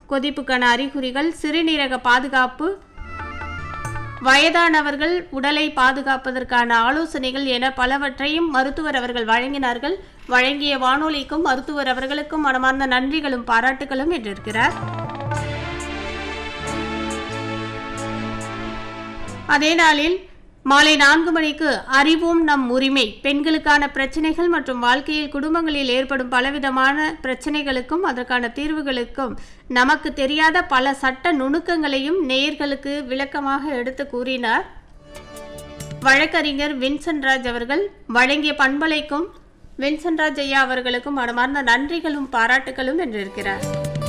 கொதிப்புக்கான அறிகுறிகள் சிறுநீரக பாதுகாப்பு வயதானவர்கள் உடலை பாதுகாப்பதற்கான ஆலோசனைகள் என பலவற்றையும் மருத்துவர் அவர்கள் வழங்கினார்கள் வழங்கிய வானொலிக்கும் மருத்துவர் அவர்களுக்கும் மனமார்ந்த நன்றிகளும் பாராட்டுகளும் என்றிருக்கிறார் அதே நாளில் மாலை நான்கு மணிக்கு அறிவோம் நம் உரிமை பெண்களுக்கான பிரச்சனைகள் மற்றும் வாழ்க்கையில் குடும்பங்களில் ஏற்படும் பலவிதமான பிரச்சனைகளுக்கும் அதற்கான தீர்வுகளுக்கும் நமக்கு தெரியாத பல சட்ட நுணுக்கங்களையும் நேயர்களுக்கு விளக்கமாக எடுத்து கூறினார் வழக்கறிஞர் வின்சென்ட் ராஜ் அவர்கள் வழங்கிய பண்பலைக்கும் வின்சென்ட் ராஜ் ஐயா அவர்களுக்கும் மனமார்ந்த நன்றிகளும் பாராட்டுகளும் என்றிருக்கிறார்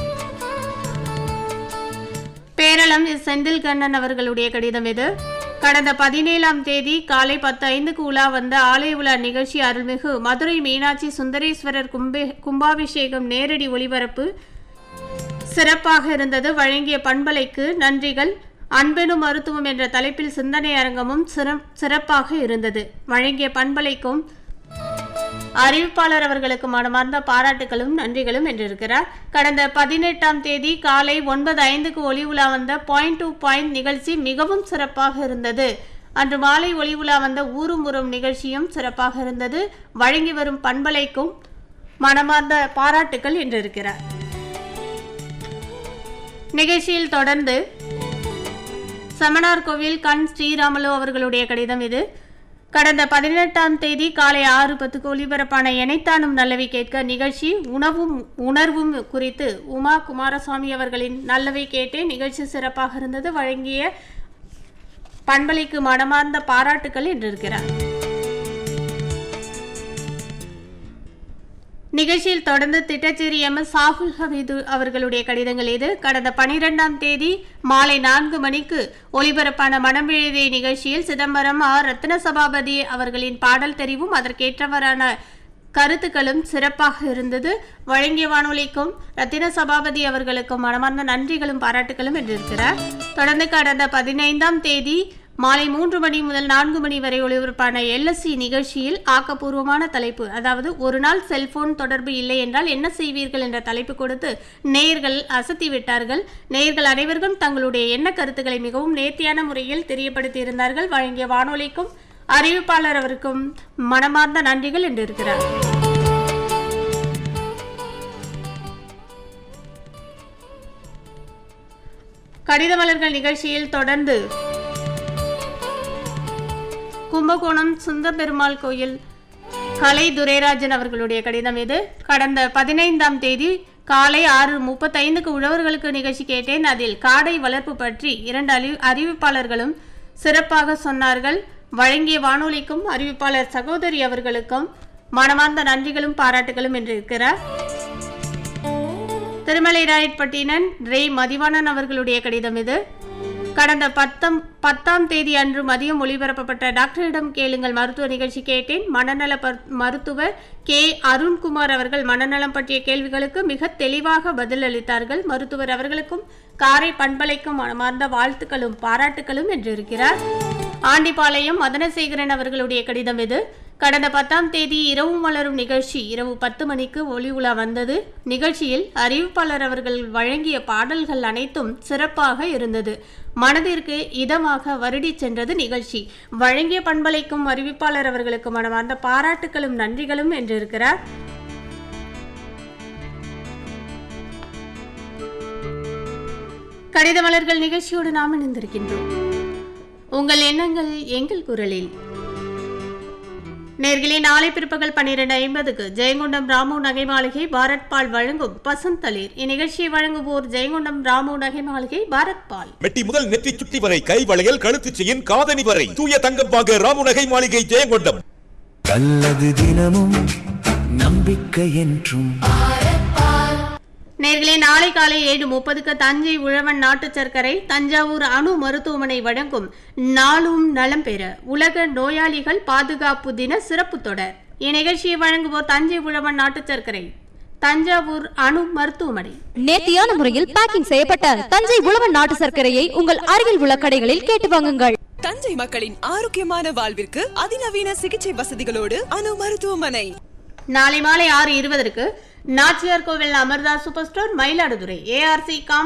பேரளம் எஸ். செந்தில் கண்ணன் அவர்களுடைய கடிதம் இது கடந்த பதினேழாம் தேதி காலை பத்து ஐந்துக்கு உலா வந்த ஆலய உலா நிகழ்ச்சி அருள்மிகு மதுரை மீனாட்சி சுந்தரேஸ்வரர் கும்பே கும்பாபிஷேகம் நேரடி ஒளிபரப்பு சிறப்பாக இருந்தது வழங்கிய பண்பலைக்கு நன்றிகள் அன்பெனும் மருத்துவம் என்ற தலைப்பில் சிந்தனை அரங்கமும் சிற- சிறப்பாக இருந்தது வழங்கிய பண்பலைக்கும் அறிவிப்பாளர் அவர்களுக்கு மனமார்ந்த பாராட்டுகளும் நன்றிகளும் என்றிருக்கிறார் கடந்த பதினெட்டாம் தேதி காலை ஒன்பது ஐந்துக்கு ஒளி உலா வந்த பாயிண்ட் டு பாயிண்ட் நிகழ்ச்சி மிகவும் சிறப்பாக இருந்தது அன்று மாலை ஒளி உலா வந்த ஊரும் உரும் நிகழ்ச்சியும் சிறப்பாக இருந்தது வழங்கி வரும் பண்பலைக்கும் மனமார்ந்த பாராட்டுகள் என்றிருக்கிறார் நிகழ்ச்சியில் தொடர்ந்து சமணார் கோவில் கண் ஸ்ரீராமலு அவர்களுடைய கடிதம் இது கடந்த பதினெட்டாம் தேதி காலை ஆறு பத்துக்கு ஒலிபரப்பான எனைத்தானும் நல்லவை கேட்க நிகழ்ச்சி உணவும் உணர்வும் குறித்து உமா குமாரசாமி அவர்களின் நல்லவை கேட்டே நிகழ்ச்சி சிறப்பாக இருந்தது வழங்கிய பண்பலைக்கு மனமார்ந்த பாராட்டுகள் என்றிருக்கிறார் நிகழ்ச்சியில் தொடர்ந்து திட்டச்சேரி எம் எஸ் சாகுல் ஹமீது அவர்களுடைய கடிதங்கள் இது கடந்த பனிரெண்டாம் தேதி மாலை நான்கு மணிக்கு ஒலிபரப்பான மனம் எழுதிய நிகழ்ச்சியில் சிதம்பரம் ஆர் ரத்ன சபாபதி அவர்களின் பாடல் தெரிவும் அதற்கேற்றவரான கருத்துக்களும் சிறப்பாக இருந்தது வழங்கிய வானொலிக்கும் ரத்தின சபாபதி அவர்களுக்கும் மனமார்ந்த நன்றிகளும் பாராட்டுகளும் என்றிருக்கிறார் தொடர்ந்து கடந்த பதினைந்தாம் தேதி மாலை மூன்று மணி முதல் நான்கு மணி வரை ஒளிபரப்பான எல்எஸ்சி நிகழ்ச்சியில் ஆக்கப்பூர்வமான தலைப்பு அதாவது ஒரு நாள் செல்போன் தொடர்பு இல்லை என்றால் என்ன செய்வீர்கள் என்ற தலைப்பு கொடுத்து நேயர்கள் அசத்தி விட்டார்கள் நேயர்கள் அனைவரும் தங்களுடைய எண்ண கருத்துக்களை மிகவும் நேர்த்தியான முறையில் தெரியப்படுத்தியிருந்தார்கள் வழங்கிய வானொலிக்கும் அறிவிப்பாளர் அவருக்கும் மனமார்ந்த நன்றிகள் என்றிருக்கிறார் கடித மலர்கள் நிகழ்ச்சியில் தொடர்ந்து கும்பகோணம் சுந்தபெருமாள் கோயில் கலை துரைராஜன் அவர்களுடைய கடிதம் இது கடந்த பதினைந்தாம் தேதி காலை ஆறு முப்பத்தைந்துக்கு உழவர்களுக்கு நிகழ்ச்சி கேட்டேன் அதில் காடை வளர்ப்பு பற்றி இரண்டு அறி அறிவிப்பாளர்களும் சிறப்பாக சொன்னார்கள் வழங்கிய வானொலிக்கும் அறிவிப்பாளர் சகோதரி அவர்களுக்கும் மனமார்ந்த நன்றிகளும் பாராட்டுகளும் என்றிருக்கிறார் திருமலை ராயட்பட்டினன் ரே மதிவாணன் அவர்களுடைய கடிதம் இது கடந்த பத்தம் பத்தாம் தேதி அன்று மதியம் ஒளிபரப்பப்பட்ட டாக்டரிடம் கேளுங்கள் மருத்துவ நிகழ்ச்சி கேட்டேன் மனநல பர்- மருத்துவர் கே அருண்குமார் அவர்கள் மனநலம் பற்றிய கேள்விகளுக்கு மிக தெளிவாக பதிலளித்தார்கள் மருத்துவர் அவர்களுக்கும் காரை பண்பலைக்கும் மனமார்ந்த வாழ்த்துக்களும் பாராட்டுகளும் என்றிருக்கிறார் ஆண்டிபாளையம் மதனசேகரன் அவர்களுடைய கடிதம் இது கடந்த பத்தாம் தேதி இரவு மலரும் நிகழ்ச்சி இரவு பத்து மணிக்கு ஒளி உலா வந்தது நிகழ்ச்சியில் அறிவிப்பாளர் அவர்கள் வழங்கிய பாடல்கள் அனைத்தும் சிறப்பாக இருந்தது மனதிற்கு இதமாக வருடிச் சென்றது நிகழ்ச்சி வழங்கிய பண்பலைக்கும் அறிவிப்பாளர் அவர்களுக்கு மனமார்ந்த பாராட்டுகளும் நன்றிகளும் என்றிருக்கிறார் கடித மலர்கள் நிகழ்ச்சியோடு நாம் இணைந்திருக்கின்றோம் உங்கள் எண்ணங்கள் எங்கள் குரலில் நேர்களே நாளை பிற்பகல் பன்னிரண்டு ஐம்பதுக்கு ஜெயங்கொண்டம் ராமு நகை மாளிகை பாரத் பால் வழங்கும் பசந்த் தளிர் இந்நிகழ்ச்சியை வழங்குவோர் ஜெயங்கொண்டம் ராமு நகை மாளிகை பாரத் பால் மெட்டி முதல் நெற்றி சுட்டி வரை கை வளையல் கழுத்து செயின் காதணி வரை தூய தங்கம் வாங்க ராமுநகை மாளிகை ஜெயங்கொண்டம் நல்லது தினமும் நம்பிக்கை என்றும் நேர்களே நாளை காலை ஏழு முப்பதுக்கு தஞ்சை உழவன் நாட்டு சர்க்கரை தஞ்சாவூர் அணு மருத்துவமனை வழங்கும் நாளும் நலம் பெற உலக நோயாளிகள் பாதுகாப்பு தின சிறப்பு தொடர் இந்நிகழ்ச்சியை வழங்குவோர் தஞ்சை உழவன் நாட்டு சர்க்கரை தஞ்சாவூர் அணு மருத்துவமனை நேர்த்தியான முறையில் பேக்கிங் செய்யப்பட்ட தஞ்சை உழவன் நாட்டு சர்க்கரையை உங்கள் அருகில் உள்ள கடைகளில் கேட்டு வாங்குங்கள் தஞ்சை மக்களின் ஆரோக்கியமான வாழ்விற்கு அதிநவீன சிகிச்சை வசதிகளோடு அணு மருத்துவமனை நாளை மாலை ஆறு இருபதற்கு Nachiyar Kovil Amartha super store Mayiladuthurai ARC com